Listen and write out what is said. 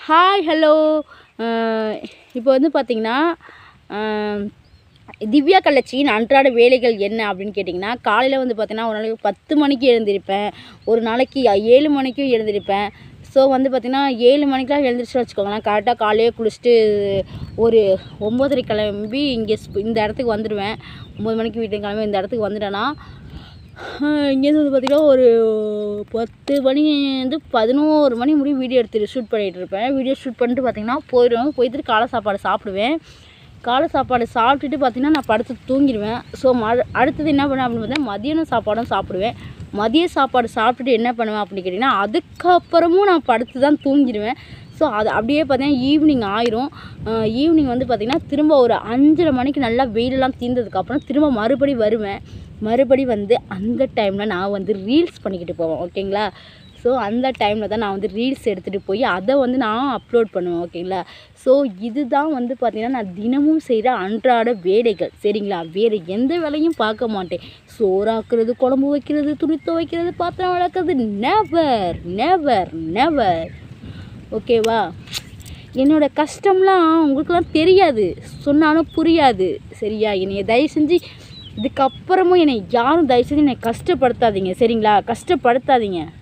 hi hello இப்போ வந்து பார்த்திங்கன்னா திவ்யா கள்ளச்சியின் அன்றாட வேலைகள் என்ன அப்படின்னு கேட்டிங்கன்னா காலையில் வந்து பார்த்திங்கன்னா ஒரு நாளைக்கு பத்து மணிக்கு எழுந்திருப்பேன் ஒரு நாளைக்கு ஏழு மணிக்கும் எழுந்திருப்பேன் ஸோ வந்து பார்த்திங்கன்னா ஏழு மணிக்கெலாம் எழுந்திரிச்சு வச்சுக்கோங்களேன் கரெக்டாக காலையே குளிச்சுட்டு ஒரு ஒம்போதரை கிளம்பி இங்கே ஸ்ப்- இந்த இடத்துக்கு வந்துடுவேன் ஒம்பது மணிக்கு வீட்டுக்கு கிளம்பி இந்த இடத்துக்கு வந்துட்டேன்னா இங்கேருந்து வந்து பார்த்திங்கன்னா ஒரு பத்து மணி வந்து பதினோரு மணி முடியும் வீடியோ எடுத்து ஷூட் பண்ணிகிட்டு இருப்பேன் வீடியோ ஷூட் பண்ணிட்டு பார்த்திங்கன்னா போயிடுவேன் போயிட்டு காலை சாப்பாடு சாப்பிடுவேன் காலை சாப்பாடு சாப்பிட்டுட்டு பார்த்திங்கன்னா நான் படுத்து தூங்கிடுவேன் ஸோ ம அடுத்தது என்ன பண்ணுவேன் அப்படின்னு பார்த்தா மதியானம் சாப்பாடும் சாப்பிடுவேன் மதிய சாப்பாடு சாப்பிட்டுட்டு என்ன பண்ணுவேன் அப்படின்னு கேட்டிங்கன்னா அதுக்கப்புறமும் நான் படுத்து தான் தூங்கிடுவேன் ஸோ அது அப்படியே பார்த்தீங்கன்னா ஈவினிங் ஆயிரும் ஈவினிங் வந்து பார்த்திங்கன்னா திரும்ப ஒரு அஞ்சரை மணிக்கு நல்லா வெயிலெல்லாம் தீர்ந்ததுக்கப்புறம் திரும்ப மறுபடி வருவேன் மறுபடி வந்து அந்த டைமில் நான் வந்து ரீல்ஸ் பண்ணிக்கிட்டு போவேன் ஓகேங்களா ஸோ அந்த டைமில் தான் நான் வந்து ரீல்ஸ் எடுத்துகிட்டு போய் அதை வந்து நான் அப்லோட் பண்ணுவேன் ஓகேங்களா ஸோ இதுதான் வந்து பார்த்திங்கன்னா நான் தினமும் செய்கிற அன்றாட வேலைகள் சரிங்களா வேறு எந்த வேலையும் பார்க்க மாட்டேன் சோறாக்குறது குழம்பு வைக்கிறது துணி துவைக்கிறது பாத்திரம் வளர்க்குறது நெவர் நெவர் நெவர் ஓகேவா என்னோட கஷ்டம்லாம் உங்களுக்குலாம் தெரியாது சொன்னாலும் புரியாது சரியா என்னைய தயவு செஞ்சு இதுக்கப்புறமும் என்னை யாரும் தயவு செஞ்சு என்னை கஷ்டப்படுத்தாதீங்க சரிங்களா கஷ்டப்படுத்தாதீங்க